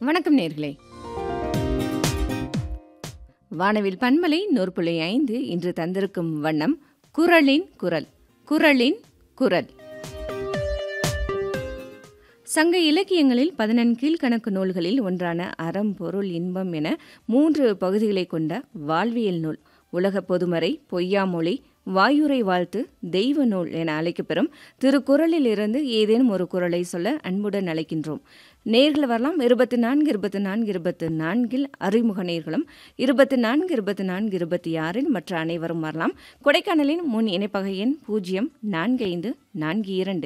வணக்கம் நேர்களே வானவில் பன்மலை நூற்புள்ளி ஐந்து இன்று தந்திருக்கும் வண்ணம் குரலின் குரல் குரலின் குரல் சங்க இலக்கியங்களில் பதினெண் கீழ்கணக்கு நூல்களில் ஒன்றான அறம் பொருள் இன்பம் என மூன்று பகுதிகளை கொண்ட வாழ்வியல் நூல் உலக பொதுமறை பொய்யாமொழி வாயுரை வாழ்த்து தெய்வ நூல் என அழைக்கப்பெறும் திருக்குறளில் இருந்து ஏதேனும் ஒரு குரலை சொல்ல அன்புடன் அழைக்கின்றோம் நேர்கள் வரலாம் இருபத்தி நான்கு இருபத்தி நான்கு இருபத்தி நான்கில் அறிமுக நேர்களும் இருபத்தி நான்கு இருபத்தி நான்கு இருபத்தி ஆறில் மற்ற அனைவரும் வரலாம் கொடைக்கானலின் முன் இணைப்பக எண் பூஜ்ஜியம் நான்கு ஐந்து நான்கு இரண்டு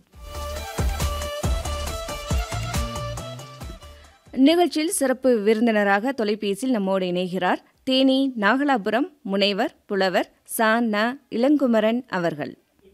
நிகழ்ச்சியில் சிறப்பு விருந்தினராக தொலைபேசியில் நம்மோடு இணைகிறார் தேனி நாகலாபுரம் முனைவர் புலவர் சா ந இளங்குமரன் அவர்கள்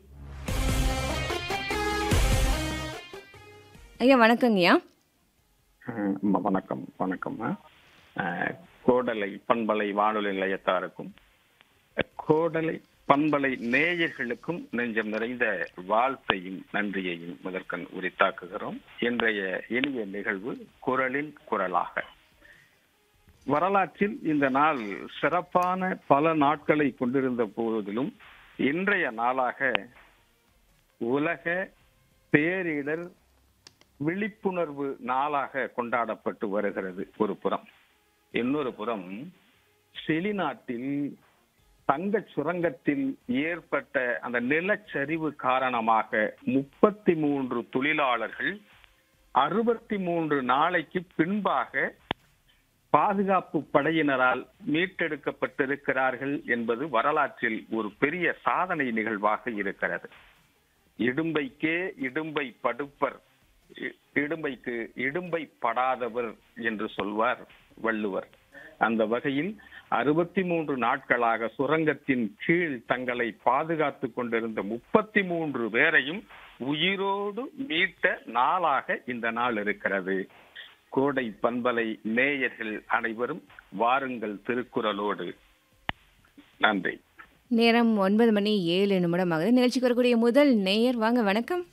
ஐயா வணக்கங்கய்யா அஹ் வணக்கம் வணக்கம் அஹ் கோடலை பண்பலை வானொலி நிலையத்தாருக்கும் கோடலை பண்பலை நேயர்களுக்கும் நெஞ்சம் நிறைந்த வாழ்த்தையும் நன்றியையும் முதற்கண் உரித்தாக்குகிறோம் இன்றைய எளிய நிகழ்வு குரலின் குரலாக வரலாற்றில் இந்த நாள் சிறப்பான பல நாட்களை கொண்டிருந்த போதிலும் இன்றைய நாளாக உலக பேரிடர் விழிப்புணர்வு நாளாக கொண்டாடப்பட்டு வருகிறது ஒரு புறம் இன்னொரு புறம் செலி நாட்டில் தங்க சுரங்கத்தில் ஏற்பட்ட அந்த நிலச்சரிவு காரணமாக முப்பத்தி மூன்று தொழிலாளர்கள் அறுபத்தி மூன்று நாளைக்கு பின்பாக பாதுகாப்பு படையினரால் மீட்டெடுக்கப்பட்டிருக்கிறார்கள் என்பது வரலாற்றில் ஒரு பெரிய சாதனை நிகழ்வாக இருக்கிறது இடும்பைக்கே இடும்பை படுப்பர் இ- இடும்பைக்கு இடும்பை படாதவர் என்று சொல்வார் வள்ளுவர் அந்த வகையில் அறுபத்தி மூன்று நாட்களாக சுரங்கத்தின் கீழ் தங்களை பாதுகாத்துக் கொண்டிருந்த முப்பத்தி மூன்று பேரையும் உயிரோடு மீட்ட நாளாக இந்த நாள் இருக்கிறது கோடை பண்பலை நேயர்கள் அனைவரும் வாருங்கள் திருக்குறளோடு நன்றி நேரம் ஒன்பது மணி ஏழு நிமிடமாகுது நிகழ்ச்சிக்கு வரக்கூடிய முதல் நேயர் வாங்க வணக்கம்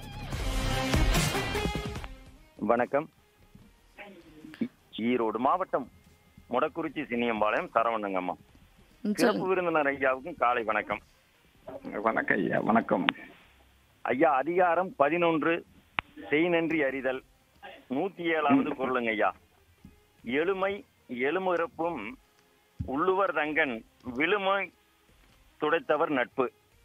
வணக்கம் ஈ- ஈரோடு மாவட்டம் முடக்குறிச்சி சின்னியம்பாளையம் சரவணங்கம்மா ம், சிறப்பு சொல்லுங்க விருந்தினர் ஐயாவுக்கும் காலை வணக்கம் வணக்கம் ஐயா வணக்கம் ஐயா அதிகாரம் பதினொன்று செய் நன்றி அறிதல் நூத்தி ஏழாவது குரலுங்க ஐயா எழுமை எழுமுறப்பும் உள்ளுவர் தங்கன் விழுமை துடைத்தவர் நட்பு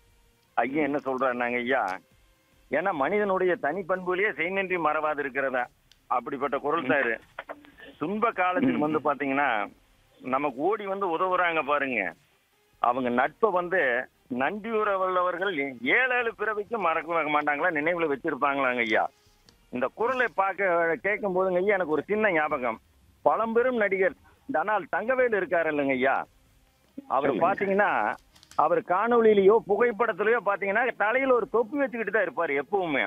ஐயா என்ன சொல்றாருனாங்க ஐயா ஏன்னா மனிதனுடைய தனிப்பண்புலயே செய் நன்றி மறவாது இருக்கிறதா அப்படிப்பட்ட குரல் சாரு துன்ப காலத்தில் வந்து பாத்தீங்கன்னா நமக்கு ஓடி வந்து உதவுறாங்க பாருங்க அவங்க நட்பை வந்து நன்றியுற உள்ளவர்கள் ஏழு ஏழு பிறவிக்கு மறக்க மாட்டாங்களா நினைவுல வச்சிருப்பாங்களாங்க ஐயா இந்த குரலை பார்க்க கேட்கும் போதுங்க ஐயா எனக்கு ஒரு சின்ன ஞாபகம் பழம்பெரும் நடிகர் தனால் தங்கவேலு இருக்காரு இல்லைங்க ஐயா அவர் சொல்லுங்க. பாத்தீங்கன்னா அவர் காணொளியிலயோ புகைப்படத்திலயோ பாத்தீங்கன்னா தலையில ஒரு தொப்பி வச்சுக்கிட்டு தான் இருப்பாரு எப்பவுமே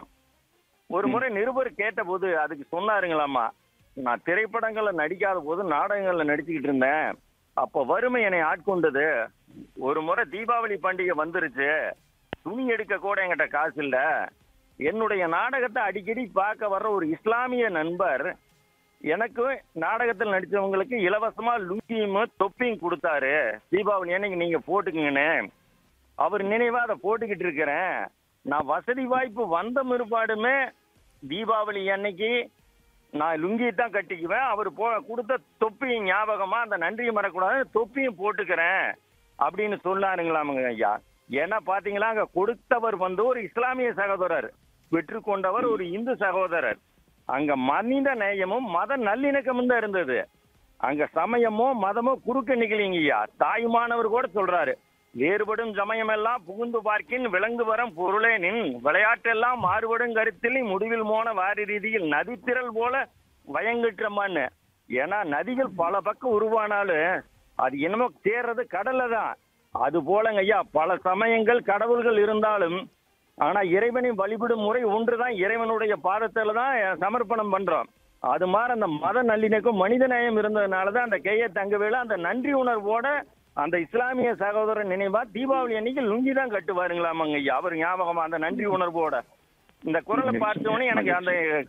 ஒரு முறை நிருபர் கேட்டபோது அதுக்கு சொன்னாருங்களாமா நான் திரைப்படங்கள்ல நடிக்காத போது நாடகங்கள்ல நடிச்சுக்கிட்டு இருந்தேன் அப்ப வறுமை என்னை ஆட்கொண்டது ஒரு முறை தீபாவளி பண்டிகை வந்துருச்சு துணி எடுக்க கூட என்கிட்ட காசு இல்ல என்னுடைய நாடகத்தை அடிக்கடி பார்க்க வர்ற ஒரு இஸ்லாமிய நண்பர் எனக்கு நாடகத்தில் நடிச்சவங்களுக்கு இலவசமா லுங்கியும் தொப்பியும் கொடுத்தாரு தீபாவளி அன்னைக்கு நீங்க போட்டுக்குங்கன்னு அவர் நினைவா அதை போட்டுக்கிட்டு இருக்கிறேன் நான் வசதி வாய்ப்பு வந்த முற்பாடுமே தீபாவளி அன்னைக்கு நான் லுங்கி தான் கட்டிக்குவேன் அவர் போ கொடுத்த தொப்பியும் ஞாபகமா அந்த நன்றியை மறக்கூடாது தொப்பியும் போட்டுக்கிறேன் அப்படின்னு சொன்னாருங்களாமுங்க ஐயா ஏன்னா பாத்தீங்களா அங்க கொடுத்தவர் வந்து ஒரு இஸ்லாமிய சகோதரர் பெற்றுக்கொண்டவர் ஒரு இந்து சகோதரர் அங்க மனித நேயமும் மத நல்லிணக்கமும் தான் இருந்தது அங்க சமயமோ மதமோ குறுக்க நிக்கலீங்கய்யா தாயுமானவர் கூட சொல்றாரு வேறுபடும் சமயமெல்லாம் புகுந்து பார்க்கின் விலங்கு வரம் பொருளே நின் விளையாட்டெல்லாம் மாறுபடும் கருத்தில் முடிவில் மோன வாரி ரீதியில் நதித்திரள் போல வயங்கிட்டமான்னு ஏன்னா நதிகள் பல பக்கம் உருவானாலும் அது என்னமோ தேர்றது கடல்ல தான் அது போலங்க ஐயா பல சமயங்கள் கடவுள்கள் இருந்தாலும் ஆனா இறைவனை வழிபடும் முறை ஒன்றுதான் இறைவனுடைய பாதத்துல தான் சமர்ப்பணம் பண்றோம் அது மாதிரி அந்த மத நல்லிணக்கம் மனித நேயம் இருந்ததுனால தான் அந்த கையை தங்கவேல அந்த நன்றி உணர்வோட அந்த இஸ்லாமிய சகோதரன் நினைவா தீபாவளி அன்னைக்கு லுங்கி தான் கட்டுவாருங்களாமாங்க ஐயா அவர் ஞாபகமா அந்த நன்றி உணர்வோட இந்த குரலை பார்த்தோன்னே எனக்கு அந்த